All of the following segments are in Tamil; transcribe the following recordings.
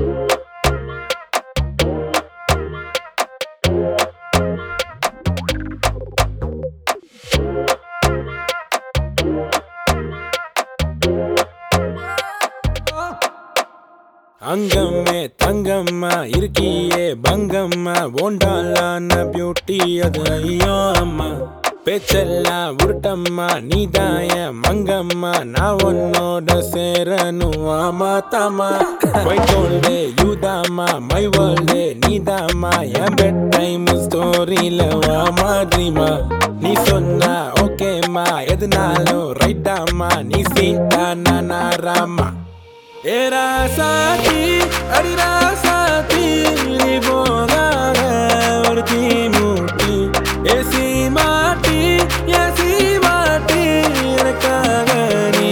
அங்கம்மே தங்கம்மா இருக்கியே பங்கம்மா ஓண்டாலான பியூட்டி அது ஐயோ அம்மா பேச்செல்லாம் உருட்டம்மா நீதாய மங்கம்மா நான் உன்னோட சேரணும் ஆமா தாமா வைக்கோல்டே யூதாமா மை வேர்ல்டே நீதாமா என் பெட் டைம் ஸ்டோரியில வாமா ட்ரீமா நீ சொன்னா ஓகேம்மா எதுனாலும் ரைட்டாமா நீ சீட்டா நான் ராமா ஏரா சாத்தி அடிரா சாத்தி நீ போகாத ஒரு தீ மூட்டி ஏசி மாட்டி ஏசி மாட்டி எனக்காக நீ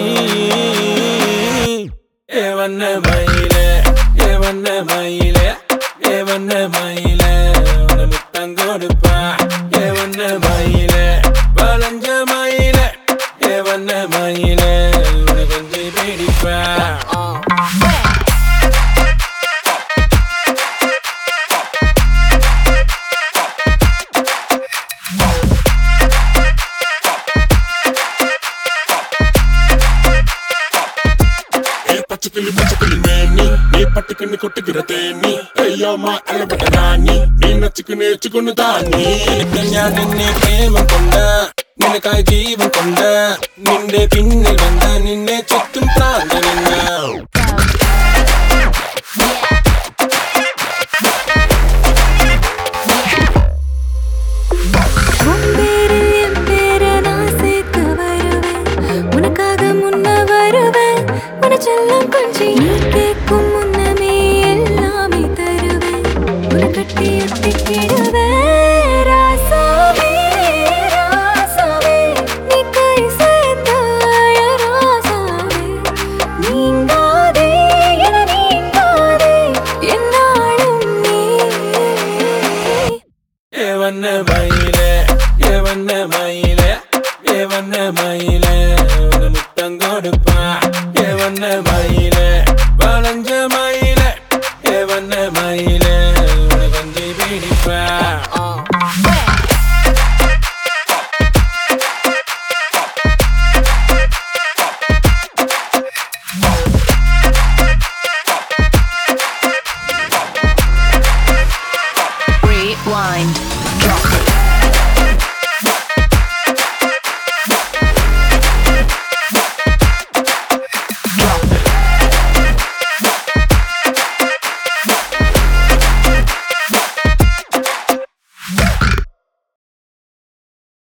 ஏ வண்ண மயில ஏ வண்ண மயில ஏ வண்ண மயில உன முத்தம் கொடுப்பா ஏ வண்ண மயில வளைஞ்ச மயில ஏ வண்ண மயில உன கொஞ்சம் பிடிப்பா ஏ பச்சைக்கிளி பச்சைக்கிளி மேனி நீ பட்டுக்குன்னு கொட்டுகிற தேனி ஐயோமா அழகட ராணி நீ நச்சுக்குன்னு வச்சுக்கொண்டு தானி നിനക്ക് ഞാൻ നിന്നെ പ്രേമം കൊണ്ട നിനക്കായി ജീവൻ കൊണ്ട നിന്റെ പിന്നിൽ വന്ന നിന്നെ ചുറ്റും പ്രാന്തനെന്ന